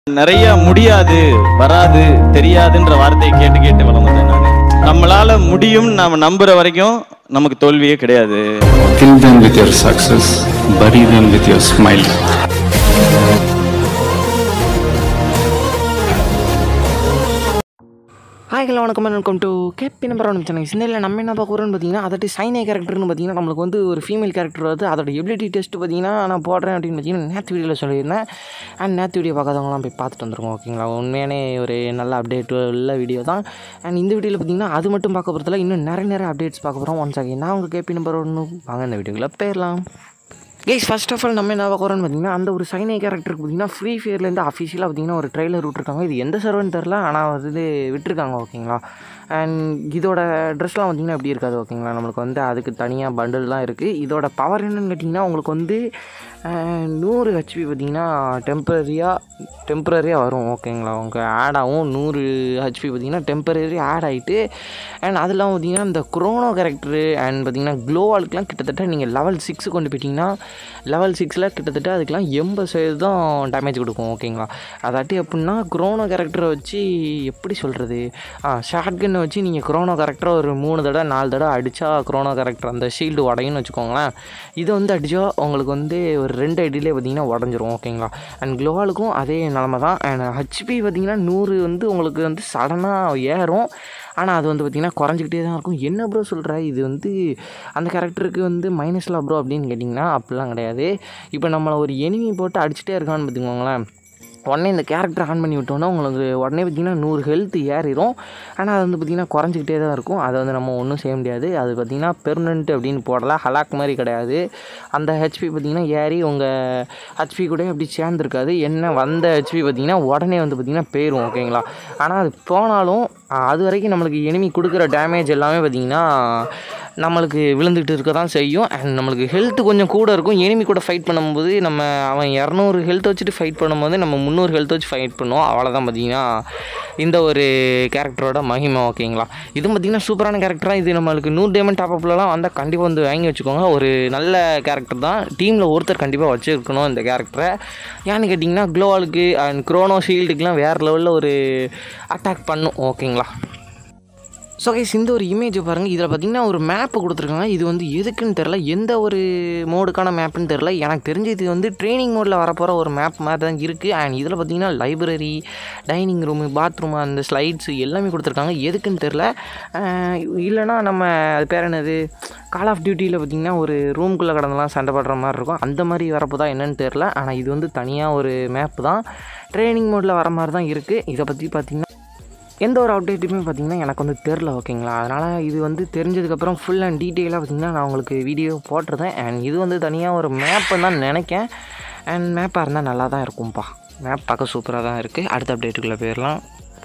நிறைய முடியாது வராது தெரியாதுன்ற வார்த்தையை கேட்டு கேட்டு வளர்ந்தேன் நான் நம்மளால முடியும் நாம நம்புற வரைக்கும் நமக்கு தோல்வியே கிடையாது Kill them with your success, bury them with your smile. Hi hello வணக்கம் welcome to KP number one channel இந்த நம்ம என்ன பார்க்க போகிறோம்னு பார்த்தீங்கன்னா அதோட சைனே கேரக்டர்னு பார்த்தீங்கன்னா நம்மளுக்கு வந்து ஒரு ஃபீமேல் கேரக்டர் வருது அதோட எபிலிட்டி டெஸ்ட் பார்த்தீங்கன்னா நான் போடுறேன் அப்படின்னு பார்த்தீங்கன்னா நேற்று வீடியோவில் சொல்லியிருந்தேன் அண்ட் நேற்று வீடியோ பார்க்காதவங்களாம் போய் பார்த்துட்டு வந்துருக்கோம் ஓகேங்களா உண்மையானே ஒரு நல்ல அப்டேட் உள்ள வீடியோ தான் அண்ட் இந்த வீடியோவில் பார்த்தீங்கன்னா அது மட்டும் பார்க்க போகிறதுல இன்னும் நிறைய நிறைய அப்டேட்ஸ் பார்க்க போகிறோம் ஒன்ஸ் ஆகி நான் உங்கள் கேபி நம்பர் ஒன்று வாங்க இந்த வீடியோக்குள்ளே போயிடலாம் கேஸ் ஃபர்ஸ்ட் ஆஃப் ஆல் நம்ம என்ன பார்க்க போகிறோம்னு பார்த்தீங்கன்னா அந்த ஒரு சைனை கேரக்டருக்கு பார்த்தீங்கன்னா ஃப்ரீ ஃபயர்லேருந்து அஃபிஷியலாக பார்த்தீங்கன்னா ஒரு ட்ரெய்லர் விட்ருக்காங்க இது எந்த சர்வன்னு தெரில ஆனால் வந்து விட்டுருக்காங்க ஓகேங்களா அண்ட் இதோட ட்ரெஸ்லாம் பார்த்தீங்கன்னா எப்படி இருக்காது ஓகேங்களா நம்மளுக்கு வந்து அதுக்கு தனியாக பண்டில்லாம் இருக்குது இதோட பவர் என்னன்னு கேட்டிங்கன்னா உங்களுக்கு வந்து அஹ், நூறு ஹெச்பி பார்த்தீங்கன்னா டெம்பரரியாக டெம்பரரியாக வரும் ஓகேங்களா உங்கள் ஆட் ஆகும் நூறு ஹெச்பி பார்த்தீங்கன்னா டெம்பரரி ஆட் ஆகிட்டு அண்ட் அது இல்லாமல் பார்த்தீங்கன்னா இந்த குரோனோ கேரக்டரு அண்ட் பார்த்தீங்கன்னா க்ளோவாலுக்குலாம் கிட்டத்தட்ட நீங்கள் லெவல் சிக்ஸ் கொண்டு போயிட்டீங்கன்னா லெவல் சிக்ஸில் கிட்டத்தட்ட அதுக்கெலாம் எண்பது சதவீதம் டேமேஜ் கொடுக்கும் ஓகேங்களா அதாட்டி எப்படின்னா குரோனோ கேரக்டரை வச்சு எப்படி சொல்கிறது ஆ ஷார்ட் கன்னை வச்சு நீங்கள் குரோனோ கேரக்டரை ஒரு மூணு தடவை நாலு தடவை அடித்தா குரோனோ கேரக்டர் அந்த ஷீல்டு உடையும்னு வச்சுக்கோங்களேன் இதை வந்து அடித்தா உங்களுக்கு வந்து ஒரு ரெண்டு அடியிலே பார்த்தீங்கன்னா உடஞ்சிரும் ஓகேங்களா அண்ட் க்ளோவாலுக்கும் அதே நிலமை தான் அண்ட் ஹெச்பி பார்த்தீங்கன்னா நூறு வந்து உங்களுக்கு வந்து சடனாக ஏறும் ஆனால் அது வந்து பார்த்திங்கன்னா குறைஞ்சிக்கிட்டே தான் இருக்கும் என்ன ப்ரோ சொல்கிற இது வந்து அந்த கேரக்டருக்கு வந்து மைனஸில் ப்ரோ அப்படின்னு கேட்டிங்கன்னா அப்படிலாம் கிடையாது இப்போ நம்மளை ஒரு எனிமி போட்டு அடிச்சுட்டே இருக்கான்னு பார்த்துக்கோங்களேன் உடனே இந்த கேரக்டர் ஆன் பண்ணி விட்டோன்னா உங்களுக்கு உடனே பார்த்திங்கன்னா நூறு ஹெல்த் ஏறிடும் ஆனால் அது வந்து பார்த்திங்கன்னா குறைஞ்சிக்கிட்டே தான் இருக்கும் அதை வந்து நம்ம ஒன்றும் செய்ய முடியாது அது பார்த்திங்கன்னா பெர்மனெண்ட் அப்படின்னு போடலாம் ஹலாக் மாதிரி கிடையாது அந்த ஹெச்பி பார்த்திங்கன்னா ஏறி உங்கள் ஹெச்பி கூட அப்படி சேர்ந்துருக்காது என்ன வந்த ஹெச்பி பார்த்திங்கன்னா உடனே வந்து பார்த்திங்கன்னா போயிடும் ஓகேங்களா ஆனால் அது போனாலும் ஆஹ், அது வரைக்கும் நம்மளுக்கு எனிமி கொடுக்குற டேமேஜ் எல்லாமே பார்த்திங்கன்னா நம்மளுக்கு விழுந்துக்கிட்டு இருக்க தான் செய்யும் அண்ட் நம்மளுக்கு ஹெல்த் கொஞ்சம் கூட இருக்கும் எனிமி கூட ஃபைட் பண்ணும்போது நம்ம அவன் இரநூறு ஹெல்த் வச்சுட்டு ஃபைட் பண்ணும்போது நம்ம முந்நூறு ஹெல்த் வச்சு ஃபைட் பண்ணுவோம் அவ்வளோதான் பார்த்தீங்கன்னா இந்த ஒரு கேரக்டரோட மகிமை ஓகேங்களா இது பார்த்திங்கன்னா சூப்பரான கேரக்டராக இது நம்மளுக்கு நூறு டேமண்ட் டாப்அப்லலாம் வந்தால் கண்டிப்பாக வந்து வாங்கி வச்சுக்கோங்க ஒரு நல்ல கேரக்டர் தான் டீமில் ஒருத்தர் கண்டிப்பாக வச்சுருக்கணும் இந்த கேரக்டரை ஏன்னு கேட்டிங்கன்னா க்ளோவாலுக்கு அண்ட் க்ரோனோ ஷீல்டுக்கெலாம் வேறு லெவலில் ஒரு அட்டாக் பண்ணும் ஓகேங்களா ஸோ கைஸ் இந்த ஒரு இமேஜை பாருங்கள் இதில் பார்த்தீங்கன்னா ஒரு மேப்பு கொடுத்துருக்காங்க இது வந்து எதுக்குன்னு தெரில எந்த ஒரு மோடுக்கான மேப்புன்னு தெரில எனக்கு தெரிஞ்சு இது வந்து ட்ரைனிங் மோடில் வரப்போகிற ஒரு மேப் மாதிரி தான் இருக்குது அண்ட் இதில் பார்த்தீங்கன்னா லைப்ரரி டைனிங் ரூமு பாத்ரூமு அந்த ஸ்லைட்ஸ் எல்லாமே கொடுத்துருக்காங்க எதுக்குன்னு தெரில இல்லைனா நம்ம அது பேர் என்னது கால் ஆஃப் டியூட்டியில் பார்த்தீங்கன்னா ஒரு ரூம்குள்ளே கடந்தெல்லாம் சண்டை போடுற மாதிரி இருக்கும் அந்த மாதிரி வரப்போதா என்னன்னு தெரில ஆனால் இது வந்து தனியாக ஒரு மேப்பு தான் ட்ரைனிங் மோடில் வர மாதிரி தான் இருக்குது இதை பற்றி பார்த்தீங்கன்னா எந்த ஒரு அப்டேட்டுமே பார்த்தீங்கன்னா எனக்கு வந்து தெரில ஓகேங்களா அதனால் இது வந்து தெரிஞ்சதுக்கப்புறம் ஃபுல் அண்ட் டீட்டெயிலாக பார்த்தீங்கன்னா நான் உங்களுக்கு வீடியோ போட்டிருந்தேன் அண்ட் இது வந்து தனியாக ஒரு மேப்புன்னு தான் நினைக்கேன் அண்ட் மேப்பாக இருந்தால் நல்லா தான் இருக்கும்ப்பா மேப் பார்க்க சூப்பராக தான் இருக்குது அடுத்த அப்டேட்டுக்குள்ளே போயிடலாம்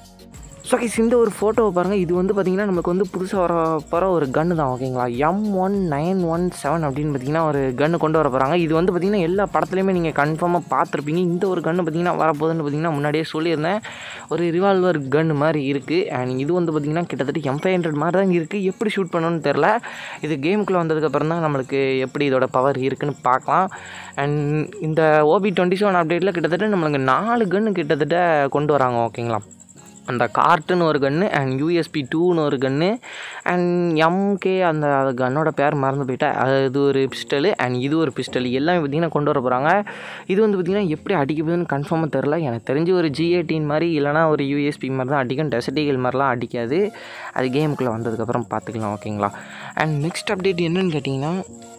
ஸோ கைஸ் இந்த ஒரு ஃபோட்டோவை பாருங்கள் இது வந்து பார்த்திங்கன்னா நமக்கு வந்து புதுசாக வர போகிற ஒரு கன்று தான் ஓகேங்களா M one nine one seven அப்படின்னு பார்த்தீங்கன்னா ஒரு கன்று கொண்டு வர போகிறாங்க இது வந்து பார்த்திங்கன்னா எல்லா படத்துலையுமே நீங்கள் கன்ஃபார்மாக பார்த்துருப்பீங்க இந்த ஒரு கன்று பார்த்திங்கன்னா வரப்போகுதுன்னு பார்த்திங்கன்னா முன்னாடியே சொல்லியிருந்தேன் ஒரு ரிவால்வர் கன் மாதிரி இருக்குது அண்ட் இது வந்து பார்த்திங்கன்னா கிட்டத்தட்ட எம் ஃபைவ் ஹண்ட்ரட் மாதிரி தான் இருக்குது எப்படி ஷூட் பண்ணணும்னு தெரில இது கேமுக்குள்ளே வந்ததுக்கப்புறம் தான் நம்மளுக்கு எப்படி இதோட பவர் இருக்குன்னு பார்க்கலாம் அண்ட் இந்த ஓபி டுவெண்ட்டி செவன் அப்டேட்டில் கிட்டத்தட்ட நம்மளுக்கு நாலு கன்று கிட்டத்தட்ட கொண்டு வராங்க ஓகேங்களா அந்த கார்ட்டுன்னு ஒரு கன்று அண்ட் யூஎஸ்பி டூன்னு ஒரு கன்று அண்ட் எம்கே அந்த கன்னோட பேர் மறந்து போயிட்டேன் அது ஒரு பிஸ்டலு அண்ட் இது ஒரு பிஸ்டல் எல்லாமே பார்த்திங்கன்னா கொண்டு வர போகிறாங்க இது வந்து பார்த்திங்கன்னா எப்படி அடிக்க போகுதுன்னு கன்ஃபார்மாக தெரில எனக்கு தெரிஞ்சு ஒரு ஜி எயிட்டின் மாதிரி இல்லைனா ஒரு யூஎஸ்பி மாதிரி தான் அடிக்கும் டெசட்டிகள் மாதிரிலாம் அடிக்காது அது கேமுக்குள்ளே வந்ததுக்கப்புறம் பார்த்துக்கலாம் ஓகேங்களா அண்ட் நெக்ஸ்ட் அப்டேட் என்னன்னு கேட்டிங்கன்னா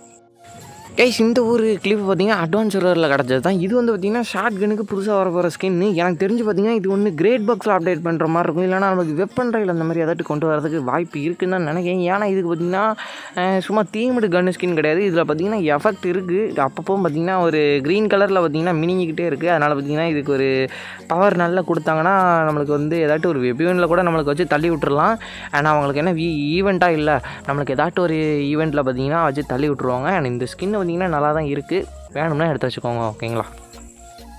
கைஸ் இந்த ஒரு கிளிப் பார்த்தீங்கன்னா அட்வான்ஸ் சர்வரில் கிடச்சது தான் இது வந்து பார்த்தீங்கன்னா ஷார்ட் கனுக்கு புதுசாக வர போகிற ஸ்கின் எனக்கு தெரிஞ்சு பார்த்தீங்கன்னா இது ஒன்று கிரேட் பாக்ஸில் அப்டேட் பண்ணுற மாதிரி இருக்கும் இல்லைனா நமக்கு வெப்பன் ரயில் அந்த மாதிரி ஏதாட்டு கொண்டு வரதுக்கு வாய்ப்பு இருக்குன்னு தான் நினைக்கிறேன் ஏன்னா இதுக்கு பார்த்தீங்கன்னா அஹ், சும்மா தீமுடு கன்னு ஸ்கின் கிடையாது இதில் பார்த்தீங்கன்னா எஃபெக்ட் இருக்குது அப்பப்போ பார்த்தீங்கன்னா ஒரு க்ரீன் கலரில் பார்த்தீங்கன்னா மினிங்கிக்கிட்டே இருக்குது அதனால் பார்த்தீங்கன்னா இதுக்கு ஒரு பவர் நல்லா கொடுத்தாங்கன்னா நம்மளுக்கு வந்து ஏதாட்டும் ஒரு வெபியூனில் கூட நம்மளுக்கு வச்சு தள்ளி விட்டுறலாம் ஆனால் அவங்களுக்கு என்ன வி ஈவெண்ட்டாக இல்லை நம்மளுக்கு ஏதாட்டும் ஒரு ஈவெண்ட்டில் பார்த்தீங்கன்னா வச்சு தள்ளி விட்ருவாங்க அண்ட் இந்த ஸ்கின் பார்த்தீங்கன்னா நல்லா தான் இருக்குது வேணும்னா எடுத்து வச்சுக்கோங்க ஓகேங்களா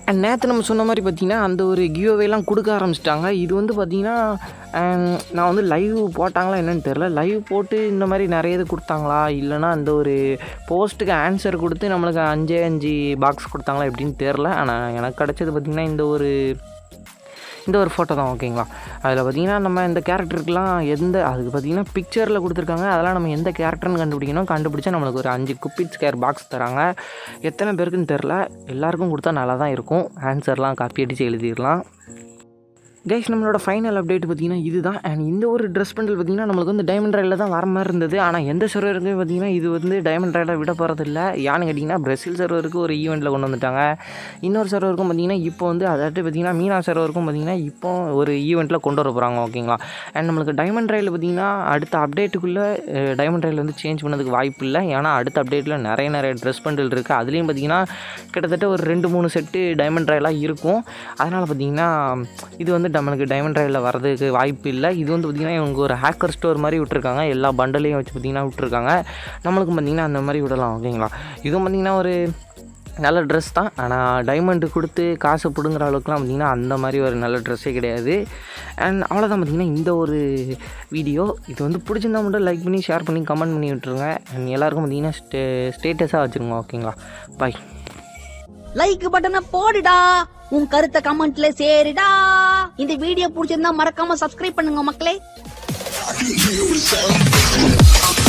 அண்ட் நேற்று நம்ம சொன்ன மாதிரி பார்த்தீங்கன்னா அந்த ஒரு கிவ்அவேலாம் கொடுக்க ஆரம்பிச்சிட்டாங்க இது வந்து பார்த்தீங்கன்னா ஆம், நான் வந்து லைவ் போட்டாங்களா என்னன்னு தெரில லைவ் போட்டு இந்த மாதிரி நிறைய இது கொடுத்தாங்களா இல்லைனா அந்த ஒரு போஸ்ட்டுக்கு ஆன்சர் கொடுத்து நம்மளுக்கு அஞ்சே அஞ்சு பாக்ஸ் கொடுத்தாங்களா எப்படின்னு தெரில ஆனால் எனக்கு கிடச்சது பார்த்திங்கன்னா இந்த ஒரு இந்த ஒரு ஃபோட்டோ தான் ஓகேங்களா அதில் பார்த்தீங்கன்னா நம்ம இந்த கேரக்டருக்குலாம் எந்த அதுக்கு பார்த்தீங்கன்னா பிக்சரில் கொடுத்துருக்காங்க அதெல்லாம் நம்ம எந்த கேரக்டர்னு கண்டுபிடிக்கணும் கண்டுபிடிச்சா நம்மளுக்கு ஒரு அஞ்சு குப்பிட் ஸ்கேர் பாக்ஸ் தராங்க எத்தனை பேருக்குன்னு தெரில எல்லாருக்கும் கொடுத்தா நல்லா தான் இருக்கும் ஆன்சர்லாம் காப்பி அடித்து எழுதிடலாம் கைஸ் நம்மளோட ஃபைனல் அப்டேட் பார்த்தீங்கன்னா இதுதான் அண்ட் இந்த ஒரு ட்ரெஸ் பண்டல் பார்த்தீங்கன்னா நம்மளுக்கு வந்து டைமண்ட் ரயிலில் தான் வர மாதிரி இருந்தது ஆனால் எந்த சர்வருக்கு பார்த்தீங்கன்னா இது வந்து டைமண்ட் ரயிலில் விட போகிறது இல்லை யான்னு கேட்டிங்கன்னா பிரசில் சர்வருக்கு ஒரு ஈவெண்ட்டில் கொண்டு வந்துட்டாங்க இன்னொரு சர்வருக்கும் பார்த்தீங்கன்னா இப்போ வந்து அதாட்டு பார்த்தீங்கன்னா மீனா சர்வருக்கும் பார்த்தீங்கன்னா இப்போ ஒரு ஈவெண்ட்டில் கொண்டு வர போகிறாங்க ஓகேங்களா அண்ட் நம்மளுக்கு டைமண்ட் ரயில் பார்த்தீங்கன்னா அடுத்த அப்டேட்டுக்குள்ளே டைமண்ட் ரயில் வந்து சேஞ்ச் பண்ணதுக்கு வாய்ப்பு இல்லை ஏன்னா அடுத்த அப்டேட்டில் நிறைய நிறைய ட்ரெஸ் பண்டில் இருக்குது அதுலேயும் பார்த்தீங்கன்னா கிட்டத்தட்ட ஒரு ரெண்டு மூணு செட்டு டைமண்ட் ரயிலாக இருக்கும் அதனால் பார்த்தீங்கன்னா இது வந்து நம்மளுக்கு டைமண்ட் ரயிலில் வரதுக்கு வாய்ப்பு இல்லை இது வந்து பார்த்திங்கன்னா இவங்க ஒரு ஹேக்கர் ஸ்டோர் மாதிரி விட்டுருக்காங்க எல்லா பண்டலையும் வச்சு பார்த்திங்கன்னா விட்டுருக்காங்க நம்மளுக்கு பார்த்திங்கன்னா அந்த மாதிரி விடலாம் ஓகேங்களா இதுவும் பார்த்திங்கன்னா ஒரு நல்ல ட்ரெஸ் தான் ஆனால் டைமண்டு கொடுத்து காசு பிடுங்குற அளவுக்குலாம் பார்த்திங்கன்னா அந்த மாதிரி ஒரு நல்ல ட்ரெஸ்ஸே கிடையாது அண்ட் அவ்வளோதான் பார்த்திங்கன்னா இந்த ஒரு வீடியோ இது வந்து பிடிச்சிருந்தா மட்டும் லைக் பண்ணி ஷேர் பண்ணி கமெண்ட் பண்ணி விட்டுருங்க அண்ட் எல்லாருக்கும் பார்த்திங்கன்னா ஸ்டே ஸ்டேட்டஸாக வச்சுருங்க ஓகேங்களா பாய் லைக் பட்டனை போடுடா உன் கருத்தை கமெண்ட்ல சேருடா இந்த வீடியோ பிடிச்சிருந்தா மறக்காம சப்ஸ்கிரைப் பண்ணுங்க மக்களே